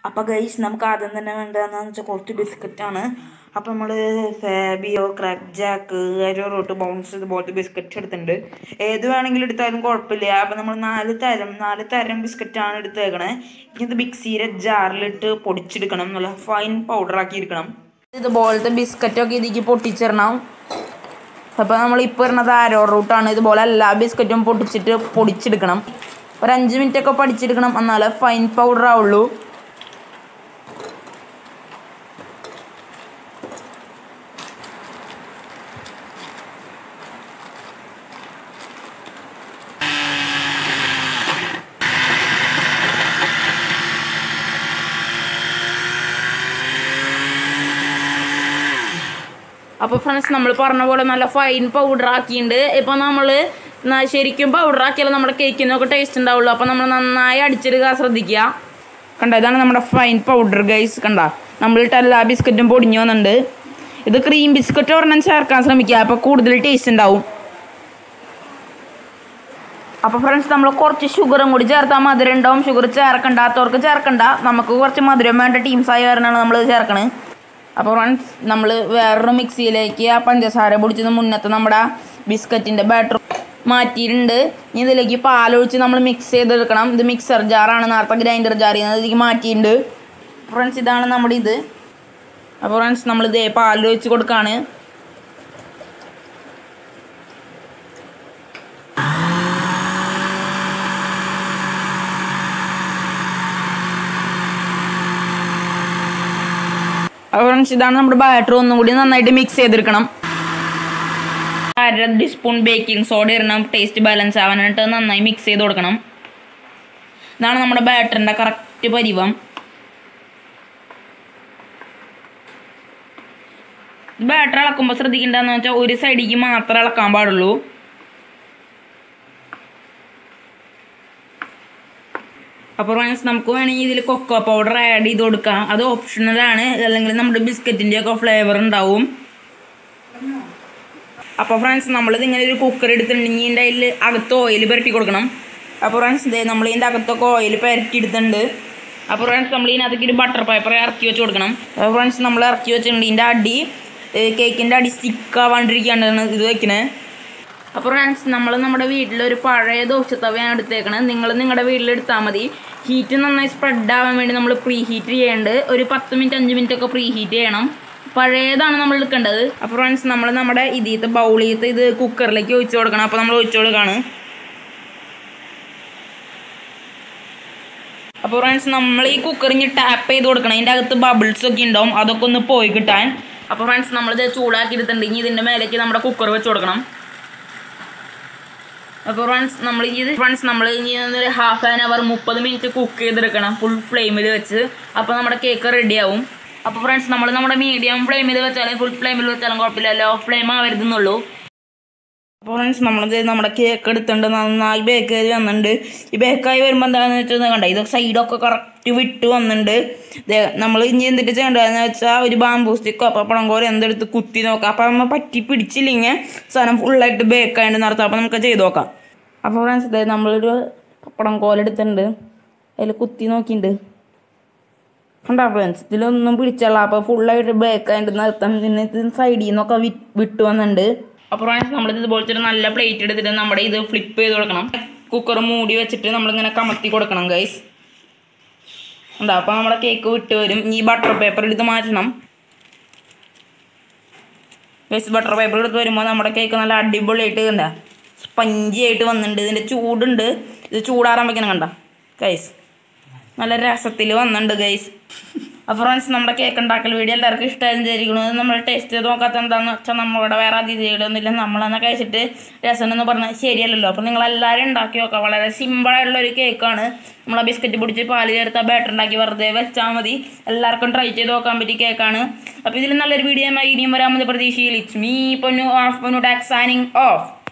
അപ്പോൾ ഗൈസ് നമുക്ക് ആദ്യം തന്നെ വേണ്ടതെന്ന് വെച്ചാൽ കുറച്ച് ബിസ്ക്കറ്റാണ് അപ്പോൾ നമ്മൾ Fabio Krack Jack arrowroot Bounce ഇതുപോലത്തെ ബിസ്ക്കറ്റ് എടുത്തിട്ടുണ്ട് ഏത് വേണമെങ്കിലും എടുത്താലും കുഴപ്പമില്ല അപ്പോൾ നമ്മൾ നാല് തരം നാല് തരം ബിസ്ക്കറ്റാണ് എടുത്തേക്കണേ ഇനി ഇത് മിക്സിയുടെ ജാറിലിട്ട് പൊടിച്ചെടുക്കണം നല്ല ഫൈൻ പൗഡർ ആക്കി എടുക്കണം ഇതുപോലത്തെ ബിസ്ക്കറ്റൊക്കെ ഇതിലേക്ക് പൊട്ടിച്ചിടണം അപ്പോൾ നമ്മൾ ഇപ്പോൾ ഇടുന്നത് ആരോ റൂട്ടാണ് ഇതുപോലെ എല്ലാ ബിസ്ക്കറ്റും പൊട്ടിച്ചിട്ട് പൊടിച്ചെടുക്കണം ഒരു അഞ്ച് മിനിറ്റ് ഒക്കെ പഠിച്ചെടുക്കണം എന്നാലേ ഫൈൻ പൗഡർ ആവുള്ളൂ അപ്പോൾ ഫ്രണ്ട്സ് നമ്മൾ പറഞ്ഞ പോലെ നല്ല ഫൈൻ പൗഡർ ആക്കിയിട്ടുണ്ട് ഇപ്പോൾ നമ്മൾ ശരിക്കും പൗഡർ ആക്കിയാലേ നമ്മുടെ കേക്കിനൊക്കെ ടേസ്റ്റ് ഉണ്ടാവുള്ളൂ അപ്പോൾ നമ്മൾ നന്നായി അടിച്ചെടുക്കുക ശ്രദ്ധിക്കുക കണ്ട ഇതാണ് നമ്മുടെ ഫൈൻ പൗഡർ ഗൈസ് കണ്ട നമ്മളിട്ട് എല്ലാ ബിസ്ക്കറ്റും പൊടിഞ്ഞു വന്നിട്ടുണ്ട് ഇത് ക്രീം ബിസ്ക്കറ്റ് ഒരെണ്ണം ചേർക്കാൻ ശ്രമിക്കുക അപ്പോൾ കൂടുതൽ ടേസ്റ്റ് ഉണ്ടാവും അപ്പോൾ ഫ്രണ്ട്സ് നമ്മൾ കുറച്ച് ഷുഗറും കൂടി ചേർത്താൽ മധുരം ഉണ്ടാവും ഷുഗർ ചേർക്കണ്ടാത്തവർക്ക് ചേർക്കണ്ട നമുക്ക് കുറച്ച് മധുരം വേണ്ട ടീംസായി വരണമാണ് നമ്മൾ ചേർക്കണത് അപ്പോൾ ഫ്രണ്ട്സ് നമ്മൾ വേറൊരു മിക്സിയിലേക്ക് ആ പഞ്ചസാര പൊടിച്ചത് മുന്നത്തെ നമ്മുടെ ബിസ്ക്കറ്റിൻ്റെ ബാറ്റർ മാറ്റിയിട്ടുണ്ട് ഇനി ഇതിലേക്ക് പാലൊഴിച്ച് നമ്മൾ മിക്സ് ചെയ്തെടുക്കണം ഇത് മിക്സർ ജാറാണ് നേരത്തെ ഗ്രൈൻഡർ ജാറിൽ നിന്ന് ഇതിലേക്ക് മാറ്റിയിട്ടുണ്ട് ഫ്രണ്ട്സ് ഇതാണ് നമ്മുടെ ഇത് അപ്പോൾ ഫ്രണ്ട്സ് നമ്മൾ ഇതേ പാലൊഴിച്ച് കൊടുക്കുകയാണ് അപ്പോൾ ഫ്രണ്ട്സ് ഇതാണ് നമ്മുടെ ബാറ്റർ ഒന്നും കൂടി നന്നായിട്ട് മിക്സ് ചെയ്തെടുക്കണം അര ടീസ്പൂൺ ബേക്കിംഗ് സോഡ ഇടണം ടേസ്റ്റ് ബാലൻസ് ആവാനായിട്ട് നന്നായി മിക്സ് ചെയ്ത് കൊടുക്കണം ഇതാണ് നമ്മുടെ ബാറ്ററിൻ്റെ കറക്റ്റ് പരിവം ബാറ്റർ ഇളക്കുമ്പോൾ ശ്രദ്ധിക്കേണ്ടതെന്ന് വെച്ചാൽ ഒരു സൈഡിലേക്ക് മാത്രമേ ഇളക്കാൻ പാടുള്ളൂ അപ്പോൾ ഫ്രണ്ട്സ് നമുക്ക് വേണമെങ്കിൽ ഇതിൽ കൊക്കോ പൗഡർ ആഡ് ചെയ്ത് കൊടുക്കാം അത് ഓപ്ഷണലാണ് അല്ലെങ്കിൽ നമ്മുടെ ബിസ്ക്കറ്റിൻ്റെ ഒക്കെ ഫ്ലേവർ ഉണ്ടാവും അപ്പോൾ ഫ്രണ്ട്സ് നമ്മളിത് ഇങ്ങനെ ഒരു കുക്കർ എടുത്തിട്ടുണ്ടെങ്കിൽ ഇതിൻ്റെ അതിൽ അകത്ത് ഓയിൽ പുരട്ടി കൊടുക്കണം അപ്പോൾ ഫ്രണ്ട്സ് ഇതേ നമ്മൾ ഇതിൻ്റെ അകത്തൊക്കെ ഓയിൽ പുരട്ടി എടുത്തിട്ടുണ്ട് അപ്പോൾ ഫ്രണ്ട്സ് നമ്മൾ ഇതിനകത്തേക്ക് ഒരു ബട്ടർ പേപ്പർ ഇറക്കി വെച്ച് കൊടുക്കണം അപ്പോൾ ഫ്രണ്ട്സ് നമ്മൾ ഇറക്കി വെച്ചിട്ടുണ്ട് ഇതിൻ്റെ അടി കേക്കിൻ്റെ അടി സ്റ്റിക്കാവാണ്ടിരിക്കാണ്ടാണ് ഇത് വെക്കണേ അപ്പോൾ ഫ്രണ്ട്സ് നമ്മൾ നമ്മുടെ വീട്ടിലൊരു പഴയ ദോശത്തവയാണ് എടുത്തേക്കണത് നിങ്ങൾ നിങ്ങളുടെ വീട്ടിലെടുത്താൽ മതി ഹീറ്റ് നന്നായി സ്പ്രെഡ് ആവാൻ വേണ്ടി നമ്മൾ പ്രീ ഹീറ്റ് ചെയ്യേണ്ടത് ഒരു പത്ത് മിനിറ്റ് അഞ്ച് മിനിറ്റ് ഒക്കെ പ്രീ ഹീറ്റ് ചെയ്യണം പഴയതാണ് നമ്മൾ എടുക്കേണ്ടത് അപ്പോൾ ഫ്രണ്ട്സ് നമ്മൾ നമ്മുടെ ഇതിലത്തെ ബൗളിലത്തെ ഇത് കുക്കറിലേക്ക് ഒഴിച്ചു കൊടുക്കണം അപ്പോൾ നമ്മൾ ഒഴിച്ചു കൊടുക്കുകയാണ് അപ്പോൾ ഫ്രണ്ട്സ് നമ്മൾ ഈ കുക്കറിഞ്ഞ് ടാപ്പ് ചെയ്ത് കൊടുക്കണം അതിൻ്റെ അകത്ത് ബബിൾസ് ഒക്കെ ഉണ്ടാവും അതൊക്കെ ഒന്ന് പോയി കിട്ടാൻ അപ്പോൾ ഫ്രണ്ട്സ് നമ്മളിത് ചൂടാക്കി എടുത്തിട്ടുണ്ടെങ്കിൽ ഇതിൻ്റെ മേലേക്ക് നമ്മുടെ കുക്കർ വെച്ച് കൊടുക്കണം അപ്പോൾ ഫ്രണ്ട്സ് നമ്മൾ ഇത് ഫ്രണ്ട്സ് നമ്മൾ ഇനി ഒരു ഹാഫ് ആൻ അവർ മുപ്പത് മിനിറ്റ് കുക്ക് ചെയ്തെടുക്കണം ഫുൾ ഫ്ലെയിമിൽ വെച്ച് അപ്പോൾ നമ്മുടെ കേക്ക് റെഡി ആവും അപ്പോൾ ഫ്രണ്ട്സ് നമ്മൾ നമ്മുടെ മീഡിയം ഫ്ലെയിമിൽ വെച്ചാലും ഫുൾ ഫ്ലെയിമിൽ വെച്ചാലും കുഴപ്പമില്ല ലോ ഫ്ലെയിം ആവരുതെന്നുള്ളൂ അപ്പോൾ ഫ്രണ്ട്സ് നമ്മളിത് നമ്മുടെ കേക്ക് എടുത്തിട്ടുണ്ട് നന്നായി ബേക്ക് ചെയ്ത് വന്നിട്ടുണ്ട് ഈ ബേക്കായി വരുമ്പോൾ എന്താണെന്ന് വെച്ചാൽ കണ്ട ഇത് സൈഡൊക്കെ കറക്റ്റ് വിട്ട് വന്നിട്ടുണ്ട് നമ്മൾ ഇനി എന്തിട്ട് ചെയ്യേണ്ടതെന്ന് വെച്ചാൽ ഒരു ബാമ്പൂ സ്റ്റിക്കോ പപ്പടം കോരി എന്തെടുത്ത് കുത്തി നോക്കാം അപ്പോൾ നമ്മൾ പറ്റി പിടിച്ചില്ലെങ്കിൽ സാധനം ഫുള്ളായിട്ട് ബേക്കായിട്ട് നടത്താം അപ്പോൾ നമുക്ക് ചെയ്ത് നോക്കാം അപ്പോൾ ഫ്രണ്ട്സ് ഇതേ നമ്മളൊരു പപ്പടം കോലെടുത്തിട്ടുണ്ട് അതിൽ കുത്തി നോക്കിയിട്ടുണ്ട് കണ്ടാ ഫ്രണ്ട്സ് ഇതിലൊന്നും പിടിച്ചല്ല അപ്പോൾ ഫുള്ളായിട്ട് ബേക്കായിട്ട് നിർത്താൻ പിന്നെ ഇത് സൈഡിൽ നിന്നൊക്കെ വിട്ട് വന്നിട്ടുണ്ട് അപ്പോൾ ഫ്രണ്ട്സ് നമ്മളിത് ഇതുപോലത്തെ ഒരു നല്ല പ്ലേറ്റ് എടുത്തിട്ട് നമ്മുടെ ഇത് ഫ്ലിപ്പ് ചെയ്ത് കൊടുക്കണം കുക്കർ മൂടി വെച്ചിട്ട് നമ്മളിങ്ങനെ കമത്തി കൊടുക്കണം ഗൈസ് എന്താ അപ്പോൾ നമ്മുടെ കേക്ക് വിട്ട് വരും ഈ ബട്ടർ പേപ്പർ എടുത്ത് മാറ്റണം ഗൈസ് ബട്ടർ പേപ്പർ എടുത്ത് വരുമ്പോൾ നമ്മുടെ കേക്ക് നല്ല അടിപൊളിയായിട്ട് എന്താ സ്പഞ്ചി ആയിട്ട് വന്നിട്ടുണ്ട് ഇതിൻ്റെ ചൂടുണ്ട് ഇത് ചൂടാറാൻ വെക്കണം കണ്ട ഗൈസ് നല്ല രസത്തിൽ വന്നിട്ടുണ്ട് ഗൈസ് അപ്പോൾ ഫ്രണ്ട്സ് നമ്മുടെ കേക്ക് ഉണ്ടാക്കൽ വീഡിയോ എല്ലാവർക്കും ഇഷ്ടമായിരുന്നു വിചാരിക്കുന്നത് നമ്മൾ ടേസ്റ്റ് ചെയ്ത് നോക്കാത്ത എന്താണെന്ന് വെച്ചാൽ നമ്മളുടെ വേറെ അതിഥികളൊന്നുമില്ല നമ്മളെന്നെ കഴിച്ചിട്ട് രസം എന്ന് പറഞ്ഞാൽ ശരിയല്ലല്ലോ അപ്പോൾ നിങ്ങൾ എല്ലാവരും ഉണ്ടാക്കി നോക്കാം വളരെ സിമ്പിളായിട്ടുള്ള ഒരു കേക്കാണ് നമ്മളെ ബിസ്ക്കറ്റ് പൊടിച്ച് പാല് ചേർത്ത ബാറ്റർ ഉണ്ടാക്കി വെറുതെ വെച്ചാൽ മതി എല്ലാവർക്കും ട്രൈ ചെയ്ത് നോക്കാൻ പറ്റിയ കേക്കാണ് അപ്പോൾ ഇതിൽ നല്ലൊരു വീഡിയോ ഇനിയും വരാമെന്ന് പ്രതീക്ഷയിൽ it's me Ponnu of Ponnu talks signing of